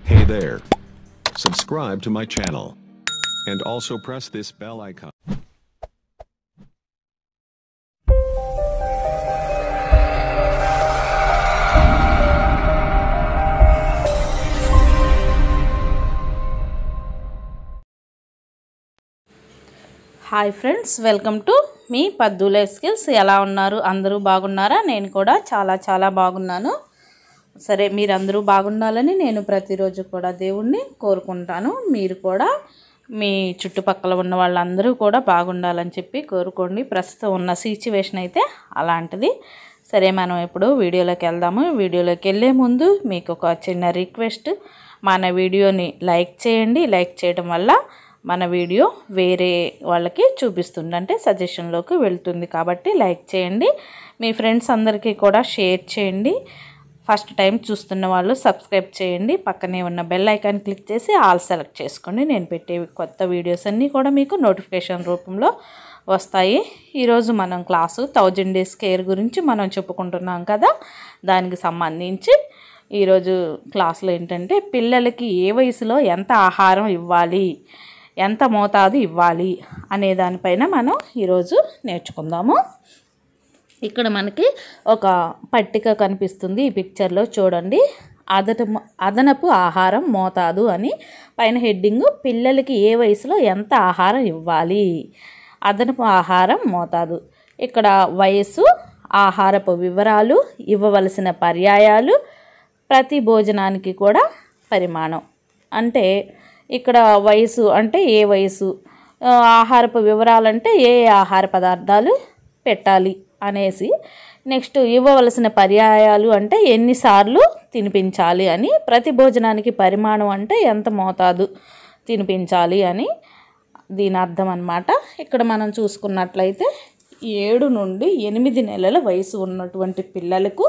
Hey there. Subscribe to my channel. And also press this bell icon. Hi friends welcome to మీ పద్దులే skills ఎలా ఉన్నారు అందరూ బాగున్నారా నేను కూడా చాలా చాలా బాగున్నాను సరే మీరందరూ బాగుండాలని నేను ప్రతిరోజు కూడా దేవుణ్ణి కోరుకుంటాను మీరు కూడా మీ చుట్టుపక్కల ఉన్న వాళ్ళందరూ కూడా బాగుండాలని చెప్పి కోరుకోండి ప్రస్తుతం ఉన్న సిచ్యువేషన్ అయితే అలాంటిది సరే మనం ఇప్పుడు వీడియోలోకి వెళ్దాము వీడియోలోకి వెళ్ళే ముందు మీకు ఒక చిన్న రిక్వెస్ట్ మన వీడియోని లైక్ చేయండి లైక్ చేయడం వల్ల మన వీడియో వేరే వాళ్ళకి చూపిస్తుంది అంటే సజెషన్లోకి వెళ్తుంది కాబట్టి లైక్ చేయండి మీ ఫ్రెండ్స్ అందరికీ కూడా షేర్ చేయండి ఫస్ట్ టైం చూస్తున్న వాళ్ళు సబ్స్క్రైబ్ చేయండి పక్కనే ఉన్న బెల్ ఐకాన్ క్లిక్ చేసి ఆల్ సెలెక్ట్ చేసుకోండి నేను పెట్టే కొత్త వీడియోస్ అన్నీ కూడా మీకు నోటిఫికేషన్ రూపంలో వస్తాయి ఈరోజు మనం క్లాసు థౌజండ్ డేస్ కేర్ గురించి మనం చెప్పుకుంటున్నాం కదా దానికి సంబంధించి ఈరోజు క్లాసులో ఏంటంటే పిల్లలకి ఏ వయసులో ఎంత ఆహారం ఇవ్వాలి ఎంత మోతాదు ఇవ్వాలి అనే దానిపైన మనం ఈరోజు నేర్చుకుందాము ఇక్కడ మనకి ఒక పట్టిక కనిపిస్తుంది ఈ పిక్చర్లో చూడండి అదట అదనపు ఆహారం మోతాదు అని పైన హెడ్డింగ్ పిల్లలకి ఏ వయసులో ఎంత ఆహారం ఇవ్వాలి అదనపు ఆహారం మోతాదు ఇక్కడ వయసు ఆహారపు వివరాలు ఇవ్వవలసిన పర్యాయాలు ప్రతి భోజనానికి కూడా పరిమాణం అంటే ఇక్కడ వయసు అంటే ఏ వయసు ఆ, ఆహారపు వివరాలంటే ఏ ఏ ఆహార పదార్థాలు పెట్టాలి అనేసి నెక్స్ట్ ఇవ్వవలసిన పర్యాయాలు అంటే ఎన్నిసార్లు తినిపించాలి అని ప్రతి భోజనానికి పరిమాణం అంటే ఎంత మోతాదు తినిపించాలి అని దీని అర్థం అన్నమాట ఇక్కడ మనం చూసుకున్నట్లయితే ఏడు నుండి ఎనిమిది నెలల వయసు ఉన్నటువంటి పిల్లలకు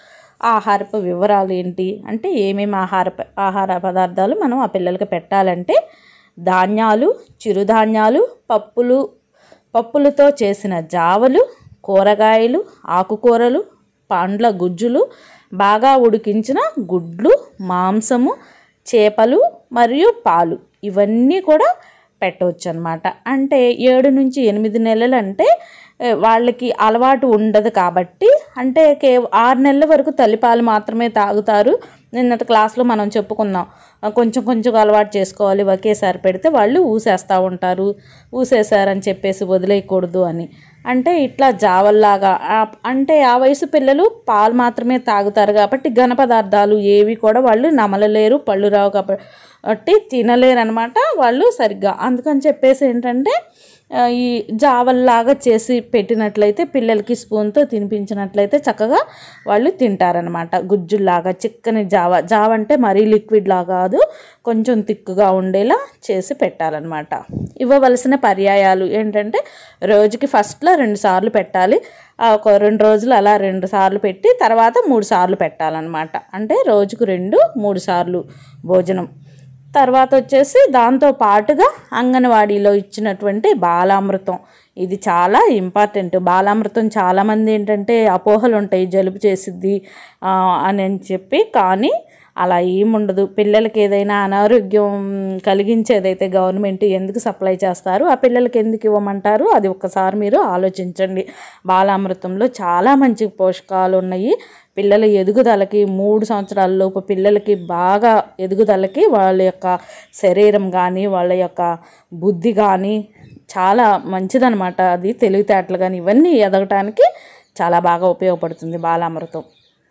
ఆహారపు వివరాలు ఏంటి అంటే ఏమేమి ఆహార ఆహార పదార్థాలు మనం ఆ పిల్లలకి పెట్టాలంటే ధాన్యాలు చిరుధాన్యాలు పప్పులు పప్పులతో చేసిన జావలు కూరగాయలు ఆకుకూరలు పండ్ల గుజ్జులు బాగా ఉడికించిన గుడ్లు మాంసము చేపలు మరియు పాలు ఇవన్నీ కూడా పెట్టవచ్చు అనమాట అంటే ఏడు నుంచి ఎనిమిది నెలలు అంటే ఏ, వాళ్ళకి అలవాటు ఉండదు కాబట్టి అంటే కే ఆరు నెలల వరకు తల్లిపాలు మాత్రమే తాగుతారు నిన్నటి క్లాస్లో మనం చెప్పుకున్నాం ఆ, కొంచెం కొంచెం అలవాటు చేసుకోవాలి ఒకేసారి పెడితే వాళ్ళు ఊసేస్తూ ఉంటారు ఊసేసారని చెప్పేసి వదిలేయకూడదు అని అంటే ఇట్లా జావల్లాగా ఆ- అంటే ఆ వయసు పిల్లలు పాలు మాత్రమే తాగుతారు కాబట్టి ఘన పదార్థాలు ఏవి కూడా వాళ్ళు నమలలేరు పళ్ళు రావు కాబట్టి తినలేరు అనమాట వాళ్ళు సరిగ్గా అందుకని చెప్పేసి ఏంటంటే ఆ, ఈ జావల్లాగా చేసి పెట్టినట్లయితే పిల్లలకి స్పూన్తో తినిపించినట్లయితే చక్కగా వాళ్ళు తింటారనమాట గుజ్జుల్లాగా చిక్కని జావ జావ అంటే మరీ లిక్విడ్ లాగా కాదు కొంచెం తిక్కుగా ఉండేలా చేసి పెట్టాలన్నమాట ఇవ్వవలసిన పర్యాయాలు ఏంటంటే రోజుకి ఫస్ట్లో రెండు సార్లు పెట్టాలి ఆ, ఒక రెండు రోజులు అలా రెండు సార్లు పెట్టి తర్వాత మూడు సార్లు పెట్టాలన్నమాట అంటే రోజుకు రెండు మూడు సార్లు భోజనం తర్వాత వచ్చేసి దాంతో పాటుగా అంగన్వాడీలో ఇచ్చినటువంటి బాలామృతం ఇది చాలా ఇంపార్టెంట్ బాలామృతం చాలామంది ఏంటంటే అపోహలు ఉంటాయి జలుబు చేసిద్ది ఆ, అని అని చెప్పి కానీ అలా ఏముండదు పిల్లలకి ఏదైనా అనారోగ్యం కలిగించేదైతే గవర్నమెంట్ ఎందుకు సప్లై చేస్తారు ఆ పిల్లలకి ఎందుకు ఇవ్వమంటారు అది ఒక్కసారి మీరు ఆలోచించండి బాలామృతంలో చాలా మంచి పోషకాలు ఉన్నాయి పిల్లల ఎదుగుదలకి మూడు సంవత్సరాల లోపు పిల్లలకి బాగా ఎదుగుదలకి వాళ్ళ యొక్క శరీరం కానీ వాళ్ళ యొక్క బుద్ధి కానీ చాలా మంచిదనమాట అది తెలివితేటలు కానీ ఇవన్నీ ఎదగటానికి చాలా బాగా ఉపయోగపడుతుంది బాలామృతం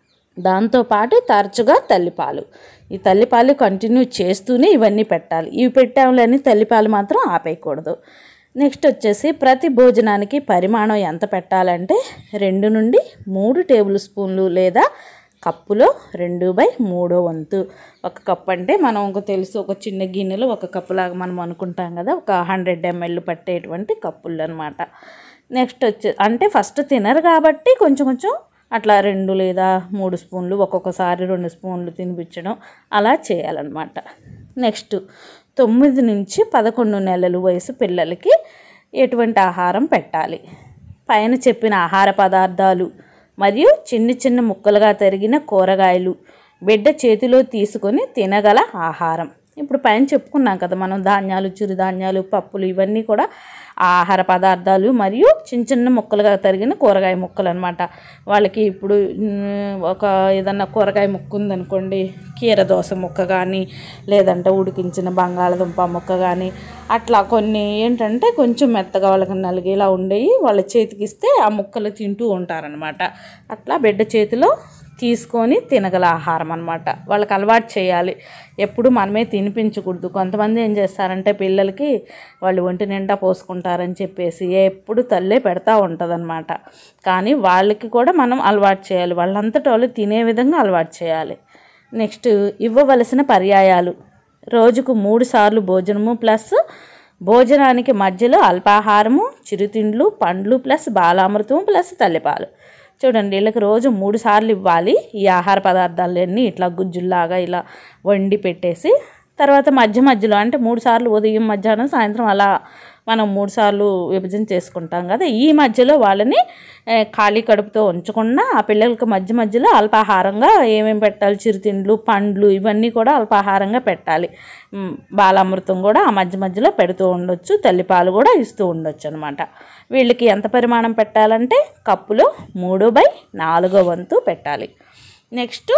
దాంతోపాటు తరచుగా తల్లిపాలు ఈ తల్లిపాలు కంటిన్యూ చేస్తూనే ఇవన్నీ పెట్టాలి ఇవి పెట్టాలని తల్లిపాలు మాత్రం ఆపేయకూడదు నెక్స్ట్ వచ్చేసి ప్రతి భోజనానికి పరిమాణం ఎంత పెట్టాలంటే రెండు నుండి మూడు టేబుల్ స్పూన్లు లేదా కప్పులో రెండు బై మూడో వంతు ఒక కప్ అంటే మనం ఒక తెలుసు ఒక చిన్న గిన్నెలో ఒక కప్పులాగా మనం అనుకుంటాం కదా ఒక హండ్రెడ్ ఎంఎల్ పట్టేటువంటి కప్పులు అనమాట నెక్స్ట్ వచ్చే అంటే ఫస్ట్ తినరు కాబట్టి కొంచెం కొంచెం అట్లా రెండు లేదా మూడు స్పూన్లు ఒక్కొక్కసారి రెండు స్పూన్లు తినిపించడం అలా చేయాలన్నమాట నెక్స్ట్ తొమ్మిది నుంచి పదకొండు నెలల వయసు పిల్లలకి ఎటువంటి ఆహారం పెట్టాలి పైన చెప్పిన ఆహార పదార్థాలు మరియు చిన్న చిన్న ముక్కలుగా తరిగిన కూరగాయలు బిడ్డ చేతిలో తీసుకొని తినగల ఆహారం ఇప్పుడు పైన చెప్పుకున్నాం కదా మనం ధాన్యాలు చిరుధాన్యాలు పప్పులు ఇవన్నీ కూడా ఆహార పదార్థాలు మరియు చిన్న చిన్న ముక్కలుగా తరిగిన కూరగాయ ముక్కలు అనమాట వాళ్ళకి ఇప్పుడు మ్, ఒక ఏదన్నా కూరగాయ ముక్క ఉందనుకోండి కీర దోస ముక్క కానీ లేదంటే ఉడికించిన బంగాళదుంప ముక్క కానీ అట్లా కొన్ని ఏంటంటే కొంచెం మెత్తగా వాళ్ళకి నలిగేలా ఉండేవి వాళ్ళ చేతికి ఇస్తే ఆ ముక్కలు తింటూ ఉంటారనమాట అట్లా బిడ్డ చేతిలో తీసుకొని తినగల ఆహారం అనమాట వాళ్ళకి అలవాటు చేయాలి ఎప్పుడు మనమే తినిపించకూడదు కొంతమంది ఏం చేస్తారంటే పిల్లలకి వాళ్ళు ఒంటి నిండా పోసుకుంటారని చెప్పేసి ఎప్పుడు తల్లే పెడతా ఉంటుందన్నమాట కానీ వాళ్ళకి కూడా మనం అలవాటు చేయాలి వాళ్ళంతట వాళ్ళు తినే విధంగా అలవాటు చేయాలి నెక్స్ట్ ఇవ్వవలసిన పర్యాయాలు రోజుకు మూడు సార్లు భోజనము ప్లస్ భోజనానికి మధ్యలో అల్పాహారము చిరుతిండ్లు పండ్లు ప్లస్ బాలామృతం ప్లస్ తల్లిపాలు చూడండి వీళ్ళకి రోజు మూడు సార్లు ఇవ్వాలి ఈ ఆహార పదార్థాలన్నీ ఇట్లా గుజ్జుల్లాగా ఇలా వండి పెట్టేసి తర్వాత మధ్య మధ్యలో అంటే మూడు సార్లు ఉదయం మధ్యాహ్నం సాయంత్రం అలా మనం మూడు సార్లు విభజన చేసుకుంటాం కదా ఈ మధ్యలో వాళ్ళని ఏ, ఖాళీ కడుపుతో ఉంచకుండా ఆ పిల్లలకి మధ్య మధ్యలో అల్పాహారంగా ఏమేమి పెట్టాలి చిరుతిండ్లు పండ్లు ఇవన్నీ కూడా అల్పాహారంగా పెట్టాలి మ్, బాలామృతం కూడా ఆ మధ్య మధ్యలో పెడుతూ ఉండొచ్చు తల్లిపాలు కూడా ఇస్తూ ఉండొచ్చు అనమాట వీళ్ళకి ఎంత పరిమాణం పెట్టాలంటే కప్పులో మూడు బై నాలుగో వంతు పెట్టాలి నెక్స్ట్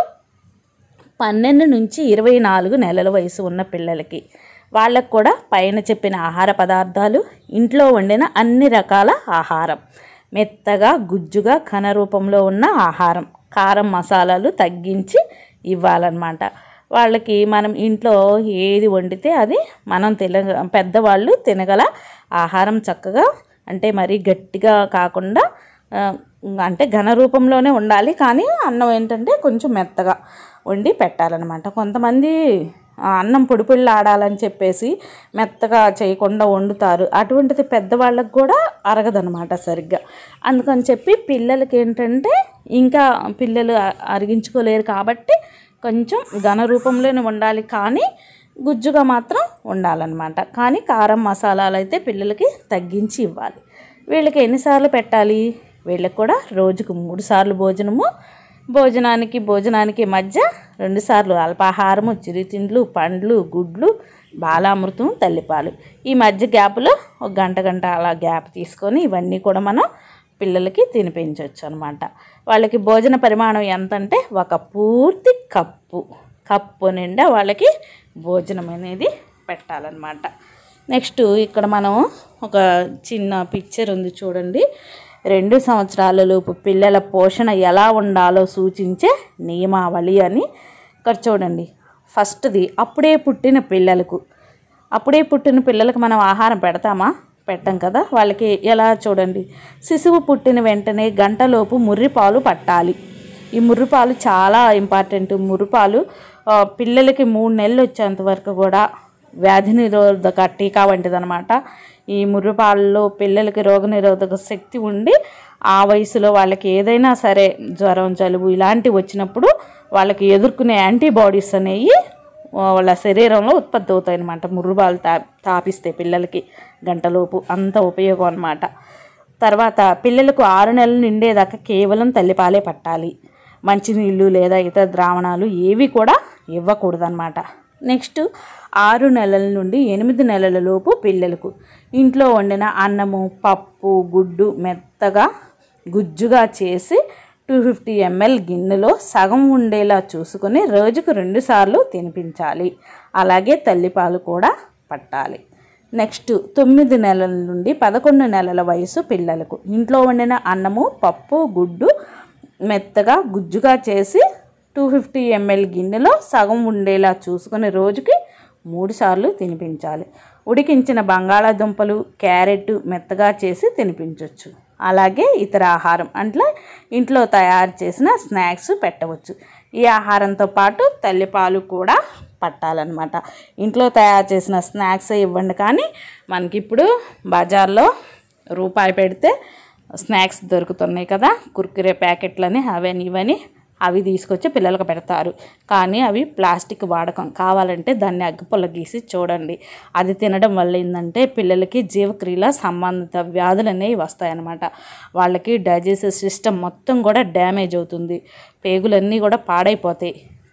పన్నెండు నుంచి ఇరవై నాలుగు నెలల వయసు ఉన్న పిల్లలకి వాళ్ళకు కూడా పైన చెప్పిన ఆహార పదార్థాలు ఇంట్లో వండిన అన్ని రకాల ఆహారం మెత్తగా గుజ్జుగా ఘన రూపంలో ఉన్న ఆహారం కారం మసాలాలు తగ్గించి ఇవ్వాలన్నమాట వాళ్ళకి మనం ఇంట్లో ఏది వండితే అది మనం తిన పెద్దవాళ్ళు తినగల ఆహారం చక్కగా అంటే మరీ గట్టిగా కాకుండా ఆ, అంటే ఘన రూపంలోనే ఉండాలి కానీ అన్నం ఏంటంటే కొంచెం మెత్తగా వండి పెట్టాలన్నమాట కొంతమంది ఆ అన్నం పొడి పొడిలు ఆడాలని చెప్పేసి మెత్తగా చేయకుండా వండుతారు అటువంటిది పెద్దవాళ్ళకి కూడా అరగదనమాట సరిగ్గా అందుకని చెప్పి పిల్లలకి ఏంటంటే ఇంకా పిల్లలు అ- అరిగించుకోలేరు కాబట్టి కొంచెం ఘన రూపంలోనే ఉండాలి కానీ గుజ్జుగా మాత్రం ఉండాలన్నమాట కానీ కారం మసాలాలు అయితే పిల్లలకి తగ్గించి ఇవ్వాలి వీళ్ళకి ఎన్నిసార్లు పెట్టాలి వీళ్ళకి కూడా రోజుకు మూడు సార్లు భోజనము భోజనానికి భోజనానికి మధ్య రెండుసార్లు అల్పాహారము చిరుతిండ్లు పండ్లు గుడ్లు బాలామృతం తల్లిపాలు ఈ మధ్య గ్యాప్లో ఒక గంట గంట అలా గ్యాప్ తీసుకొని ఇవన్నీ కూడా మనం పిల్లలకి తినిపించవచ్చు అనమాట వాళ్ళకి భోజన పరిమాణం ఎంత అంటే ఒక పూర్తి కప్పు కప్పు నిండా వాళ్ళకి భోజనం అనేది పెట్టాలన్నమాట నెక్స్ట్ ఇక్కడ మనం ఒక చిన్న పిక్చర్ ఉంది చూడండి రెండు సంవత్సరాల లోపు పిల్లల పోషణ ఎలా ఉండాలో సూచించే నియమావళి అని ఇక్కడ చూడండి ఫస్ట్ది అప్పుడే పుట్టిన పిల్లలకు అప్పుడే పుట్టిన పిల్లలకు మనం ఆహారం పెడతామా పెట్టం కదా వాళ్ళకి ఎలా చూడండి శిశువు పుట్టిన వెంటనే గంటలోపు ముర్రిపాలు పట్టాలి ఈ ముర్రిపాలు చాలా ఇంపార్టెంట్ ముర్రిపాలు ఆ, పిల్లలకి మూడు నెలలు వచ్చేంత వరకు కూడా వ్యాధి నిరోధక టీకా వంటిదనమాట ఈ ముర్రిపాలలో పిల్లలకి రోగనిరోధక శక్తి ఉండి ఆ వయసులో వాళ్ళకి ఏదైనా సరే జ్వరం జలుబు ఇలాంటివి వచ్చినప్పుడు వాళ్ళకి ఎదుర్కొనే యాంటీబాడీస్ అనేవి వాళ్ళ శరీరంలో ఉత్పత్తి అవుతాయి అనమాట ముర్రుబాలు తా తాపిస్తే పిల్లలకి గంటలోపు అంత ఉపయోగం అనమాట తర్వాత పిల్లలకు ఆరు నెలలు నిండేదాకా కేవలం తల్లిపాలే పట్టాలి మంచినీళ్ళు లేదా ఇతర ద్రావణాలు ఏవి కూడా ఇవ్వకూడదన్నమాట నెక్స్ట్ ఆరు నెలల నుండి ఎనిమిది నెలల లోపు పిల్లలకు ఇంట్లో వండిన అన్నము పప్పు గుడ్డు మెత్తగా గుజ్జుగా చేసి టూ ఫిఫ్టీ ఎంఎల్ గిన్నెలో సగం ఉండేలా చూసుకొని రోజుకు రెండుసార్లు తినిపించాలి అలాగే తల్లిపాలు కూడా పట్టాలి నెక్స్ట్ తొమ్మిది నెలల నుండి పదకొండు నెలల వయసు పిల్లలకు ఇంట్లో వండిన అన్నము పప్పు గుడ్డు మెత్తగా గుజ్జుగా చేసి టూ ఫిఫ్టీ ఎంఎల్ గిన్నెలో సగం ఉండేలా చూసుకొని రోజుకి మూడు సార్లు తినిపించాలి ఉడికించిన బంగాళాదుంపలు క్యారెట్ మెత్తగా చేసి తినిపించవచ్చు అలాగే ఇతర ఆహారం అంటే ఇంట్లో తయారు చేసిన స్నాక్స్ పెట్టవచ్చు ఈ ఆహారంతో పాటు తల్లిపాలు కూడా పట్టాలన్నమాట ఇంట్లో తయారు చేసిన స్నాక్స్ ఇవ్వండి కానీ మనకి ఇప్పుడు బజార్లో రూపాయి పెడితే స్నాక్స్ దొరుకుతున్నాయి కదా కుర్కురే ప్యాకెట్లని అవని ఇవని అవి తీసుకొచ్చి పిల్లలకు పెడతారు కానీ అవి ప్లాస్టిక్ వాడకం కావాలంటే దాన్ని అగ్గిపుల్ల గీసి చూడండి అది తినడం వల్ల ఏంటంటే పిల్లలకి జీవక్రియల సంబంధిత వ్యాధులు అనేవి వస్తాయన్నమాట వాళ్ళకి డైజెస్టివ్ సిస్టమ్ మొత్తం కూడా డ్యామేజ్ అవుతుంది పేగులన్నీ కూడా పాడైపోతాయి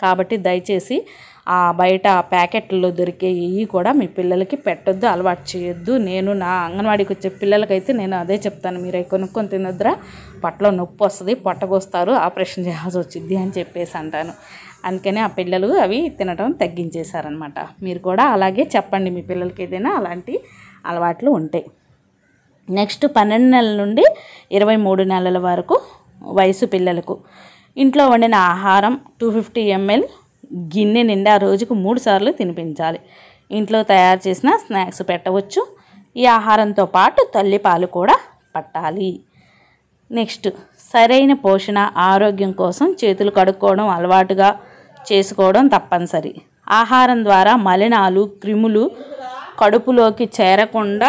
కాబట్టి దయచేసి ఆ బయట ప్యాకెట్లో దొరికే ఇవి కూడా మీ పిల్లలకి పెట్టొద్దు అలవాటు చేయొద్దు నేను నా అంగన్వాడీకి వచ్చే పిల్లలకైతే నేను అదే చెప్తాను మీరు అవి కొనుక్కొని తినొద్దురా పొట్టలో నొప్పి వస్తుంది పొట్టకొస్తారు ఆపరేషన్ చేయాల్సి వచ్చింది అని చెప్పేసి అంటాను అందుకని ఆ పిల్లలు అవి తినడం తగ్గించేశారనమాట మీరు కూడా అలాగే చెప్పండి మీ పిల్లలకి ఏదైనా అలాంటి అలవాట్లు ఉంటాయి నెక్స్ట్ పన్నెండు నెలల నుండి ఇరవై మూడు నెలల వరకు వయసు పిల్లలకు ఇంట్లో వండిన ఆహారం టూ ఫిఫ్టీ ఎంఎల్ గిన్నె నిండా రోజుకు మూడు సార్లు తినిపించాలి ఇంట్లో తయారు చేసిన స్నాక్స్ పెట్టవచ్చు ఈ ఆహారంతో పాటు తల్లిపాలు కూడా పట్టాలి నెక్స్ట్ సరైన పోషణ ఆరోగ్యం కోసం చేతులు కడుక్కోవడం అలవాటుగా చేసుకోవడం తప్పనిసరి ఆహారం ద్వారా మలినాలు క్రిములు కడుపులోకి చేరకుండా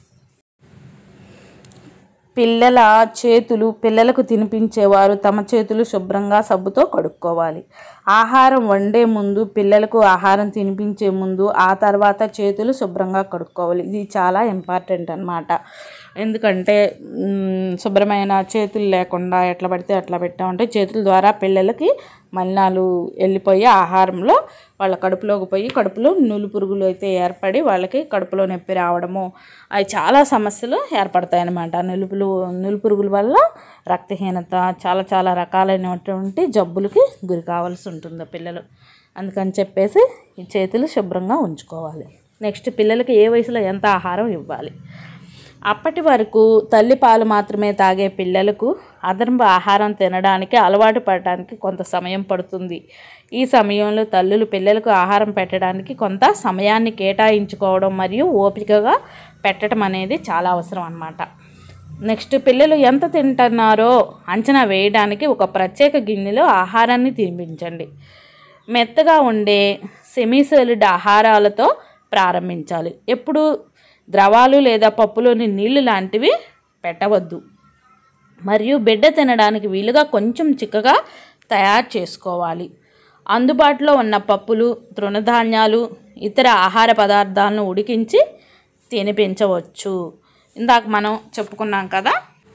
పిల్లల చేతులు పిల్లలకు తినిపించేవారు తమ చేతులు శుభ్రంగా సబ్బుతో కడుక్కోవాలి ఆహారం వండే ముందు పిల్లలకు ఆహారం తినిపించే ముందు ఆ తర్వాత చేతులు శుభ్రంగా కడుక్కోవాలి ఇది చాలా ఇంపార్టెంట్ అన్నమాట ఎందుకంటే మ్, శుభ్రమైన చేతులు లేకుండా ఎట్లా పడితే అట్లా పెట్టామంటే చేతుల ద్వారా పిల్లలకి మలినాలు వెళ్ళిపోయి ఆహారంలో వాళ్ళ కడుపులోకి పోయి కడుపులో నులు పురుగులు అయితే ఏర్పడి వాళ్ళకి కడుపులో నొప్పి రావడము అవి చాలా సమస్యలు ఏర్పడతాయి అన్నమాట నులుపులు నులుపురుగుల వల్ల రక్తహీనత చాలా చాలా రకాలైనటువంటి జబ్బులకి గురి కావాల్సి ఉంటుంది పిల్లలు అందుకని చెప్పేసి ఈ చేతులు శుభ్రంగా ఉంచుకోవాలి నెక్స్ట్ పిల్లలకి ఏ వయసులో ఎంత ఆహారం ఇవ్వాలి అప్పటి వరకు తల్లి పాలు మాత్రమే తాగే పిల్లలకు అదనపు ఆహారం తినడానికి అలవాటు పడడానికి కొంత సమయం పడుతుంది ఈ సమయంలో తల్లులు పిల్లలకు ఆహారం పెట్టడానికి కొంత సమయాన్ని కేటాయించుకోవడం మరియు ఓపికగా పెట్టడం అనేది చాలా అవసరం అన్నమాట నెక్స్ట్ పిల్లలు ఎంత తింటున్నారో అంచనా వేయడానికి ఒక ప్రత్యేక గిన్నెలో ఆహారాన్ని తినిపించండి మెత్తగా ఉండే సెమీసోలిడ్ ఆహారాలతో ప్రారంభించాలి ఎప్పుడు ద్రవాలు లేదా పప్పులోని నీళ్లు లాంటివి పెట్టవద్దు మరియు బిడ్డ తినడానికి వీలుగా కొంచెం చిక్కగా తయారు చేసుకోవాలి అందుబాటులో ఉన్న పప్పులు తృణధాన్యాలు ఇతర ఆహార పదార్థాలను ఉడికించి తినిపించవచ్చు ఇందాక మనం చెప్పుకున్నాం కదా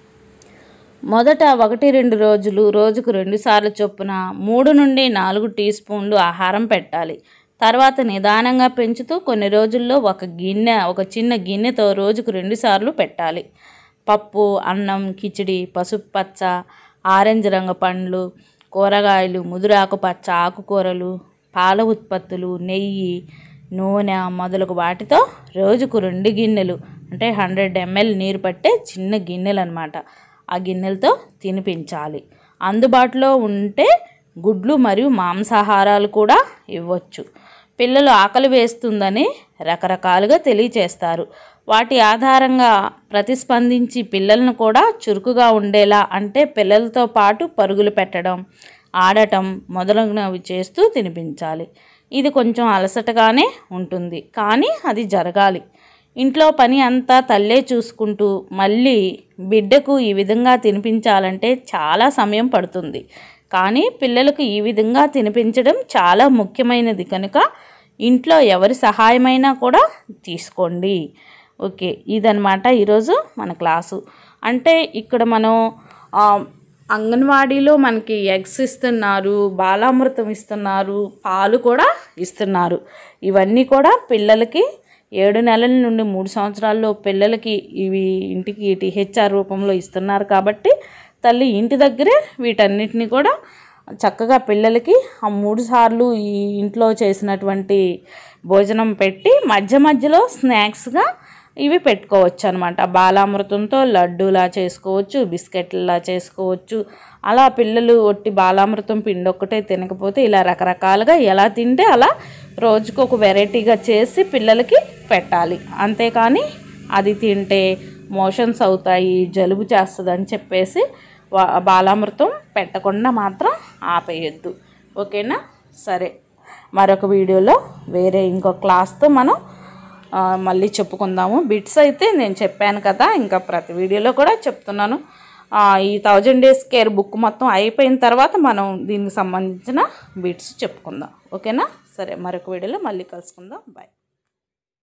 మొదట ఒకటి రెండు రోజులు రోజుకు రెండు సార్లు చొప్పున మూడు నుండి నాలుగు టీ స్పూన్లు ఆహారం పెట్టాలి తర్వాత నిదానంగా పెంచుతూ కొన్ని రోజుల్లో ఒక గిన్నె ఒక చిన్న గిన్నెతో రోజుకు రెండు సార్లు పెట్టాలి పప్పు అన్నం కిచిడి పసుపు పచ్చ ఆరెంజ్ రంగు పండ్లు కూరగాయలు ముదురాకు పచ్చ ఆకుకూరలు పాల ఉత్పత్తులు నెయ్యి నూనె మొదలగు వాటితో రోజుకు రెండు గిన్నెలు అంటే హండ్రెడ్ ఎంఎల్ నీరు పట్టే చిన్న గిన్నెలు అనమాట ఆ గిన్నెలతో తినిపించాలి అందుబాటులో ఉంటే గుడ్లు మరియు మాంసాహారాలు కూడా ఇవ్వచ్చు పిల్లలు ఆకలి వేస్తుందని రకరకాలుగా తెలియచేస్తారు వాటి ఆధారంగా ప్రతిస్పందించి పిల్లలను కూడా చురుకుగా ఉండేలా అంటే పిల్లలతో పాటు పరుగులు పెట్టడం ఆడటం మొదలగునవి చేస్తూ తినిపించాలి ఇది కొంచెం అలసటగానే ఉంటుంది కానీ అది జరగాలి ఇంట్లో పని అంతా తల్లే చూసుకుంటూ మళ్ళీ బిడ్డకు ఈ విధంగా తినిపించాలంటే చాలా సమయం పడుతుంది కానీ పిల్లలకు ఈ విధంగా తినిపించడం చాలా ముఖ్యమైనది కనుక ఇంట్లో ఎవరి సహాయమైనా కూడా తీసుకోండి ఓకే ఇదనమాట ఈరోజు మన క్లాసు అంటే ఇక్కడ మనం ఆ, అంగన్వాడీలో మనకి ఎగ్స్ ఇస్తున్నారు బాలామృతం ఇస్తున్నారు పాలు కూడా ఇస్తున్నారు ఇవన్నీ కూడా పిల్లలకి ఏడు నెలల నుండి మూడు సంవత్సరాల్లో పిల్లలకి ఇవి ఇంటికి టీహెచ్ఆర్ రూపంలో ఇస్తున్నారు కాబట్టి తల్లి ఇంటి దగ్గరే వీటన్నిటిని కూడా చక్కగా పిల్లలకి ఆ మూడు సార్లు ఈ ఇంట్లో చేసినటువంటి భోజనం పెట్టి మధ్య మధ్యలో స్నాక్స్గా ఇవి పెట్టుకోవచ్చు అనమాట బాలామృతంతో లడ్డూలా చేసుకోవచ్చు బిస్కెట్లా చేసుకోవచ్చు అలా పిల్లలు ఒట్టి బాలామృతం పిండి ఒక్కటే తినకపోతే ఇలా రకరకాలుగా ఎలా తింటే అలా రోజుకు ఒక వెరైటీగా చేసి పిల్లలకి పెట్టాలి అంతేకాని అది తింటే మోషన్స్ అవుతాయి జలుబు చేస్తుంది అని చెప్పేసి వా- బాలామృతం పెట్టకుండా మాత్రం ఆపేయద్దు ఓకేనా సరే మరొక వీడియోలో వేరే ఇంకో క్లాస్తో మనం ఆ, మళ్ళీ చెప్పుకుందాము బిట్స్ అయితే నేను చెప్పాను కదా ఇంకా ప్రతి వీడియోలో కూడా చెప్తున్నాను ఆ, ఈ థౌజండ్ డేస్ కేర్ బుక్ మొత్తం అయిపోయిన తర్వాత మనం దీనికి సంబంధించిన బిట్స్ చెప్పుకుందాం ఓకేనా సరే మరొక వీడియోలో మళ్ళీ కలుసుకుందాం బాయ్